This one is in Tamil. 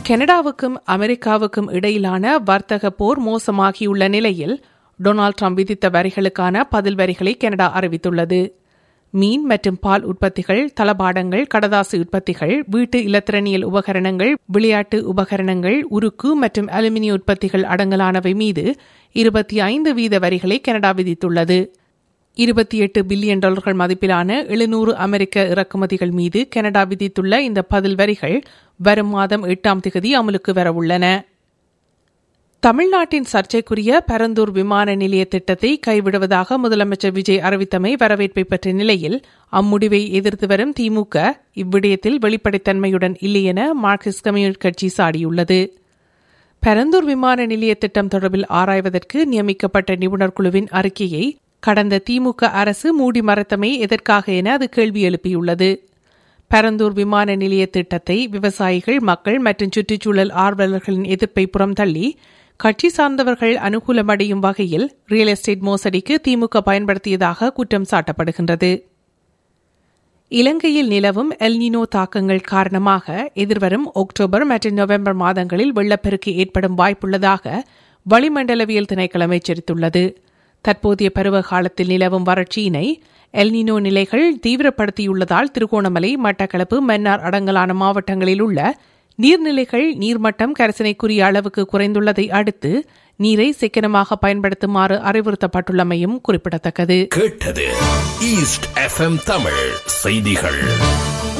கனடாவுக்கும் அமெரிக்காவுக்கும் இடையிலான வர்த்தக போர் மோசமாகியுள்ள நிலையில் டொனால்ட் ட்ரம்ப் விதித்த வரிகளுக்கான பதில் வரிகளை கனடா அறிவித்துள்ளது மீன் மற்றும் பால் உற்பத்திகள் தளபாடங்கள் கடதாசு உற்பத்திகள் வீட்டு இலத்திரனியல் உபகரணங்கள் விளையாட்டு உபகரணங்கள் உருக்கு மற்றும் அலுமினிய உற்பத்திகள் அடங்கலானவை மீது இருபத்தி ஐந்து வீத வரிகளை கனடா விதித்துள்ளது இருபத்தி எட்டு பில்லியன் டாலர்கள் மதிப்பிலான எழுநூறு அமெரிக்க இறக்குமதிகள் மீது கனடா விதித்துள்ள இந்த பதில் வரிகள் வரும் மாதம் எட்டாம் திகதி அமலுக்கு வரவுள்ளன தமிழ்நாட்டின் சர்ச்சைக்குரிய பரந்தூர் விமான நிலைய திட்டத்தை கைவிடுவதாக முதலமைச்சர் விஜய் அறிவித்தமை வரவேற்பை பெற்ற நிலையில் அம்முடிவை எதிர்த்து வரும் திமுக இவ்விடயத்தில் வெளிப்படைத்தன்மையுடன் இல்லை என மார்க்சிஸ்ட் கம்யூனிஸ்ட் கட்சி சாடியுள்ளது பரந்தூர் விமான நிலைய திட்டம் தொடர்பில் ஆராய்வதற்கு நியமிக்கப்பட்ட நிபுணர் குழுவின் அறிக்கையை கடந்த திமுக அரசு மூடி மறைத்தமை எதற்காக என அது கேள்வி எழுப்பியுள்ளது பரந்தூர் விமான நிலைய திட்டத்தை விவசாயிகள் மக்கள் மற்றும் சுற்றுச்சூழல் ஆர்வலர்களின் எதிர்ப்பை புறம் தள்ளி கட்சி சார்ந்தவர்கள் அனுகூலமடையும் வகையில் ரியல் எஸ்டேட் மோசடிக்கு திமுக பயன்படுத்தியதாக குற்றம் சாட்டப்படுகின்றது இலங்கையில் நிலவும் எல்னினோ தாக்கங்கள் காரணமாக எதிர்வரும் அக்டோபர் மற்றும் நவம்பர் மாதங்களில் வெள்ளப்பெருக்கு ஏற்படும் வாய்ப்புள்ளதாக வளிமண்டலவியல் திணைக்களம் எச்சரித்துள்ளது தற்போதைய பருவ காலத்தில் நிலவும் வறட்சியினை எல்னினோ நிலைகள் தீவிரப்படுத்தியுள்ளதால் திருகோணமலை மட்டக்களப்பு மன்னார் அடங்கலான மாவட்டங்களில் உள்ள நீர்நிலைகள் நீர்மட்டம் கரசனைக்குரிய அளவுக்கு குறைந்துள்ளதை அடுத்து நீரை சிக்கனமாக பயன்படுத்துமாறு அறிவுறுத்தப்பட்டுள்ளமையும் குறிப்பிடத்தக்கது கேட்டது ஈஸ்ட் எஃப்எம் தமிழ் செய்திகள்